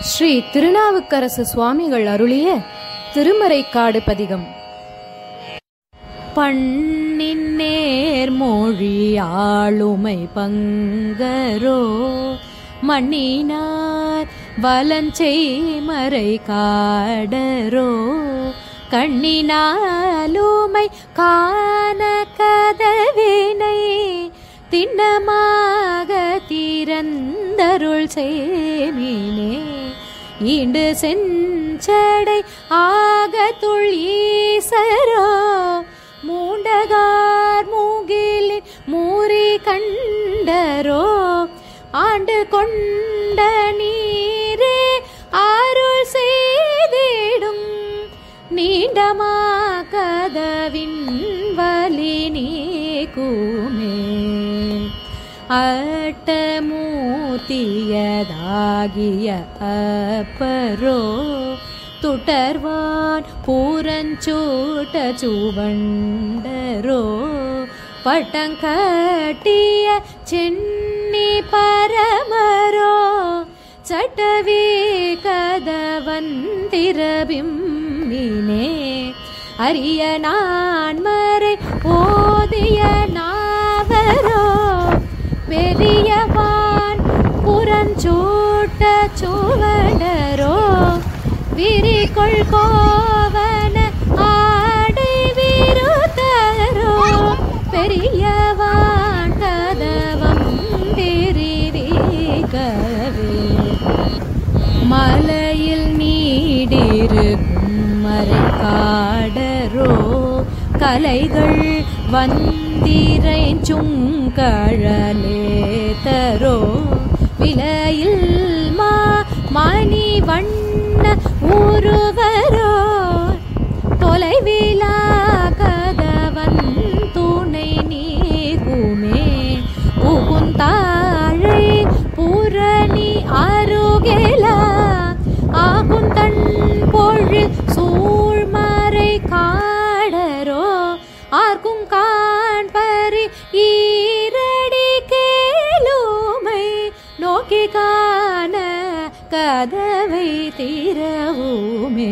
ஸ்ரீ திருநாவுக்கரசு சுவாமிகள் அருளிய திருமறைக்காடு பதிகம் பண்ணின் நேர்மொழி ஆளுமை பங்கரோ மண்ணினார் வலஞ்செய்மறை காடரோ கண்ணினாலுமை காண கதவினை திண்ணமாக திறந்தருள் சேமினே ஈண்டு செஞ்சடை ஆக துள் ஈசரோ மூண்டகார் மூங்கிலின் மூறி கண்டரோ ஆண்டு கொண்ட நீரே அருள் செய்திடும் நீண்டமா கதவின் வலி நீக்குமே அட்டமூர்த்தியதாகிய அப்பரோ துட்டர்வான் பூரஞ்சூட்ட சுவண்டரோ பட்டங்கட்டிய சென்னி பரமரோ சட்டவே கதவன் திரபிம்மினே அரிய நான் மறை ஓதிய நாவரோ பெரியவான் புறஞ்சூட்ட சுவடரோ விரிகொள் கோவன ஆடை விருத்தரோ பெரியவான் கதவம் பிரிவிக்கவே மலையில் நீடிருக்கும் மறைக்காடரோ கலைகள் வந்திரை சுங்கழலேதரோ விலையில் மா மணி வண்ண உருவரோ தொலைவிலா கதவன் துணை நீகுமே புகுந்தாழை புரணி அருகேலா ஆகும் தன் பொழில் சூழ்மறை காடரோ ஆர்க்கும் காண்பரி ஈரடி கேளுமை நோக்கி காண கதவை திறவுமே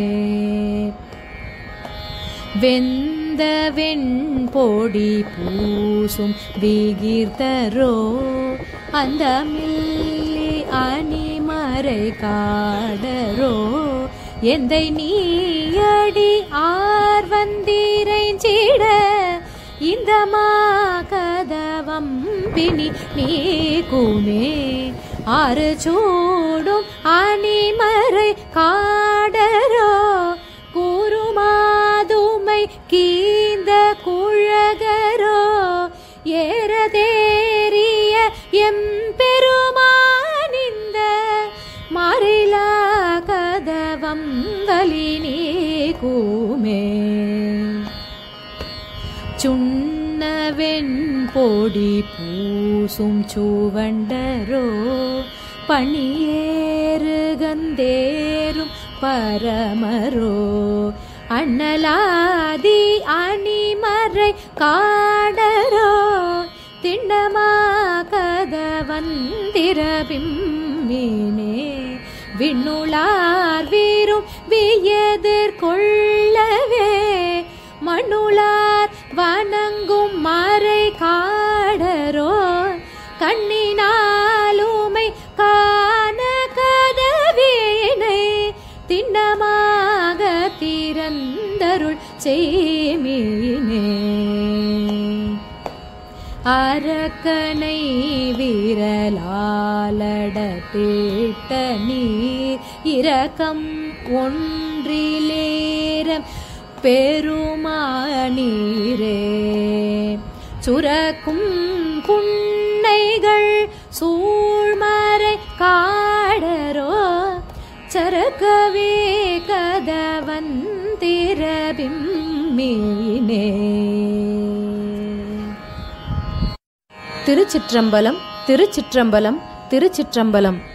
வெந்த வெண்பொடி பூசும் விகீர்த்தரோ அந்த மில்லி அணிமறை காடரோ எந்தை நீயடி ஆர்வந்திரைஞ்சிட இந்த மா கதவம் பிணி நீக்குமே ஆறு சூடும் அணிமறை காடரோ கூறுமாதுமை கீந்த குழகரோ ஏறதேறிய எம்பெருமானிந்த மாறிலா கதவம் வலி நீக்குமே சுண்ணவெண் பொடி பூசும் சுவண்டரோ பணியேறு கந்தேரும் பரமரோ அண்ணலாதி அணிமறை காடரோ திண்ணமா கதவந்திரபிம்மினே விண்ணுளார் வீரும் வியதிர் கொள்ளவே மண்ணுளார் வணங்கும் மறை காடரோ கண்ணினாலுமை காண கதவினை திண்ணமாக திறந்தருள் செய்மீனே அரக்கனை வீரலாலட தீட்ட நீர் இரக்கம் ஒன்றிலேரம் பெருமானீரே சுரக்கும் புன்னைகள் சூழ்மறை காடரோ சரக்கவே கதவன் திரபிம்மினே திருச்சிற்றம்பலம் திருச்சிற்றம்பலம் திருச்சிற்றம்பலம்